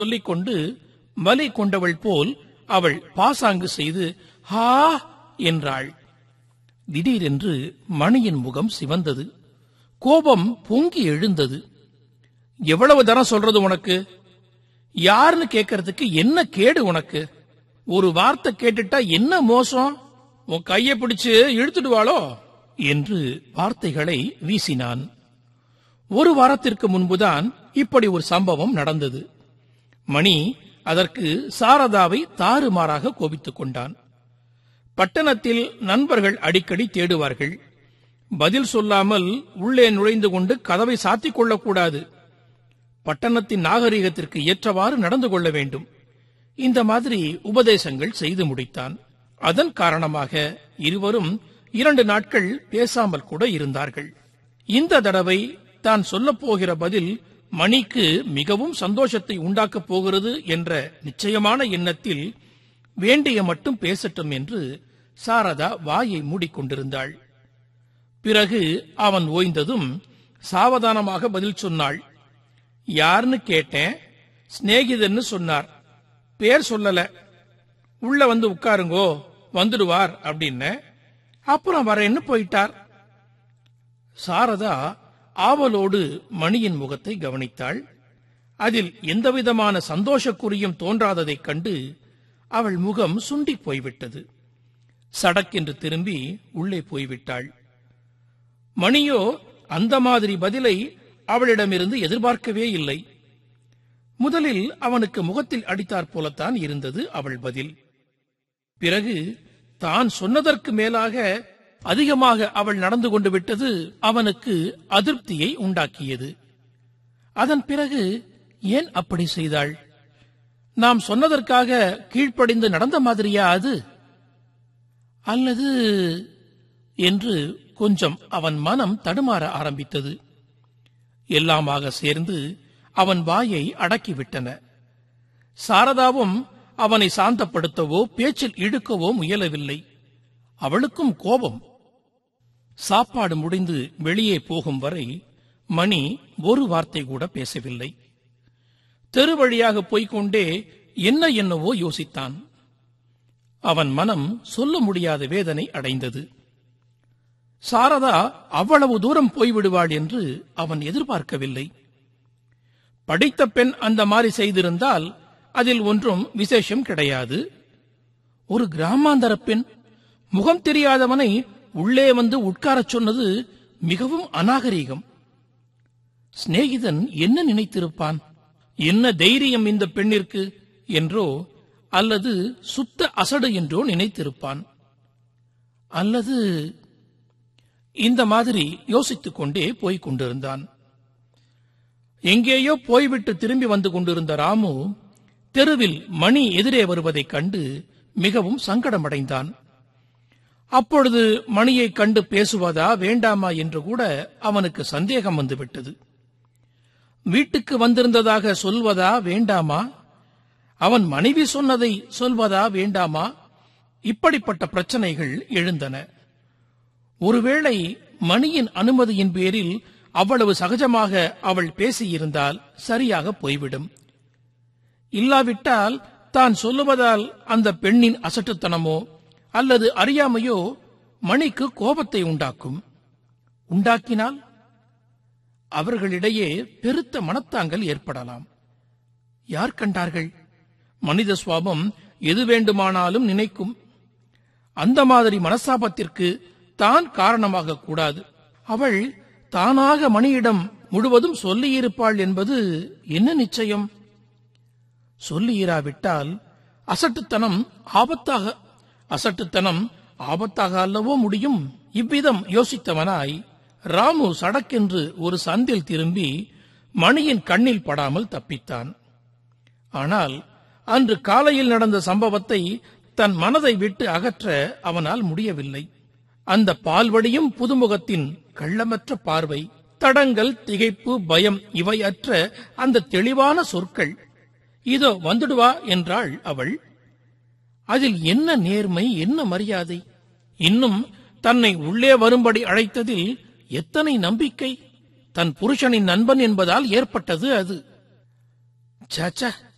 சொல்லிக்கொண்டு வலி கொண்டவள் போல் அவள் பாசாங்கு செய்து ஹா என்றாள் திடீரென்று மணியின் முகம் சிவந்தது கோபம் பொங்கி எழுந்தது எவ்வளவு தரம் சொல்றது உனக்கு யாருன்னு கேட்கறதுக்கு என்ன கேடு உனக்கு ஒரு வார்த்தை கேட்டுட்டா என்ன மோசம் உன் கையை பிடிச்சு இழுத்துடுவாளோ என்று வார்த்தைகளை வீசினான் ஒரு வாரத்திற்கு முன்புதான் இப்படி ஒரு சம்பவம் நடந்தது மணி அதற்கு சாரதாவை தாறுமாறாக கோபித்துக் கொண்டான் பட்டணத்தில் நண்பர்கள் அடிக்கடி தேடுவார்கள் பதில் சொல்லாமல் உள்ளே நுழைந்து கொண்டு கதவை சாத்திக் கொள்ளக்கூடாது பட்டணத்தின் நாகரிகத்திற்கு ஏற்றவாறு நடந்து கொள்ள வேண்டும் இந்த மாதிரி உபதேசங்கள் செய்து முடித்தான் அதன் காரணமாக இருவரும் இரண்டு நாட்கள் பேசாமல் கூட இருந்தார்கள் இந்த தடவை தான் சொல்லப் போகிற பதில் மணிக்கு மிகவும் சந்தோஷத்தை உண்டாக்கப் போகிறது என்ற நிச்சயமான எண்ணத்தில் வேண்டிய மட்டும் பேசட்டும் என்று சாரதா வாயை மூடிக்கொண்டிருந்தாள் பிறகு அவன் ஓய்ந்ததும் சாவதானமாக பதில் சொன்னாள் யாருன்னு கேட்டேன் சிநேகிதன்னு சொன்னார் பேர் சொல்லல உள்ள வந்து உட்காருங்கோ வந்துடுவார் அப்படின்னு அப்புறம் வரேன்னு போயிட்டார் சாரதா ஆவலோடு மணியின் முகத்தை கவனித்தாள் அதில் எந்தவிதமான சந்தோஷக்குறியும் தோன்றாததைக் கண்டு அவள் முகம் சுண்டி போய்விட்டது சடக்கென்று திரும்பி உள்ளே போய்விட்டாள் மணியோ அந்த மாதிரி பதிலை அவளிடமிருந்து எதிர்பார்க்கவே இல்லை முதலில் அவனுக்கு முகத்தில் அடித்தாற் போலத்தான் இருந்தது அவள் பதில் பிறகு தான் சொன்னதற்கு மேலாக அதிகமாக அவள் நடந்து கொண்டு விட்டது அவனுக்கு அதிருப்தியை உண்டாக்கியது அதன் பிறகு ஏன் அப்படி செய்தாள் நாம் சொன்னதற்காக கீழ்ப்படிந்து நடந்த மாதிரியா அது அல்லது என்று கொஞ்சம் அவன் மனம் தடுமாற ஆரம்பித்தது எல்லாமாக சேர்ந்து அவன் வாயை அடக்கிவிட்டன சாரதாவும் அவனை சாந்தப்படுத்தவோ பேச்சில் இழுக்கவோ முயலவில்லை அவளுக்கும் கோபம் சாப்பாடு முடிந்து வெளியே போகும் வரை மணி ஒரு வார்த்தை கூட பேசவில்லை தெரு வழியாக போய்க்கொண்டே என்ன என்னவோ யோசித்தான் அவன் மனம் சொல்ல முடியாத வேதனை அடைந்தது சாரதா அவ்வளவு தூரம் போய்விடுவாள் என்று அவன் எதிர்பார்க்கவில்லை படித்த பெண் அந்த மாதிரி செய்திருந்தால் அதில் ஒன்றும் விசேஷம் கிடையாது ஒரு கிராமாந்தர பெண் முகம் தெரியாதவனை உள்ளே வந்து உட்காரச் சொன்னது மிகவும் அநாகரீகம் சிநேகிதன் என்ன நினைத்திருப்பான் என்ன தைரியம் இந்த பெண்ணிற்கு என்றோ அல்லது சுத்த அசடு என்றோ நினைத்திருப்பான் அல்லது இந்த மாதிரி யோசித்துக் கொண்டே போய்க் கொண்டிருந்தான் எங்கேயோ போய்விட்டு திரும்பி வந்து கொண்டிருந்த ராமு தெருவில் மணி எதிரே வருவதைக் கண்டு மிகவும் சங்கடமடைந்தான் அப்பொழுது மணியை கண்டு பேசுவதா வேண்டாமா என்று கூட அவனுக்கு சந்தேகம் வந்துவிட்டது வீட்டுக்கு வந்திருந்ததாக சொல்வதா வேண்டாமா அவன் மனைவி சொன்னதை சொல்வதா வேண்டாமா இப்படிப்பட்ட பிரச்சனைகள் எழுந்தன ஒருவேளை மணியின் அனுமதியின் பேரில் அவ்வளவு சகஜமாக அவள் பேசியிருந்தால் சரியாக போய்விடும் இல்லாவிட்டால் தான் சொல்லுவதால் அந்த பெண்ணின் அசட்டுத்தனமோ அல்லது அறியாமையோ மணிக்கு கோபத்தை உண்டாக்கும் உண்டாக்கினால் அவர்களிடையே பெருத்த மனத்தாங்கல் ஏற்படலாம் யார் கண்டார்கள் மனித சுவாபம் எது வேண்டுமானாலும் நினைக்கும் அந்த மாதிரி மனசாபத்திற்கு தான் காரணமாக கூடாது அவள் தானாக மணியிடம் முழுவதும் சொல்லியிருப்பாள் என்பது என்ன நிச்சயம் சொல்லியிராவிட்டால் அசட்டுத்தனம் ஆபத்தாக அசட்டுத்தனம் ஆபத்தாக அல்லவோ முடியும் இவ்விதம் யோசித்தவனாய் ராமு சடக்கென்று ஒரு சந்தில் திரும்பி மணியின் கண்ணில் படாமல் தப்பித்தான் ஆனால் அன்று காலையில் நடந்த சம்பவத்தை தன் மனதை விட்டு அகற்ற அவனால் முடியவில்லை அந்த பால்வடியும் புதுமுகத்தின் கள்ளமற்ற பார்வை தடங்கள் திகைப்பு பயம் இவை அற்ற அந்த தெளிவான சொற்கள் இதோ வந்துடுவா என்றாள் அவள் அதில் என்ன நேர்மை என்ன மரியாதை இன்னும் தன்னை உள்ளே வரும்படி அழைத்ததில் எத்தனை நம்பிக்கை தன் புருஷனின் நண்பன் என்பதால் ஏற்பட்டது அது சச்ச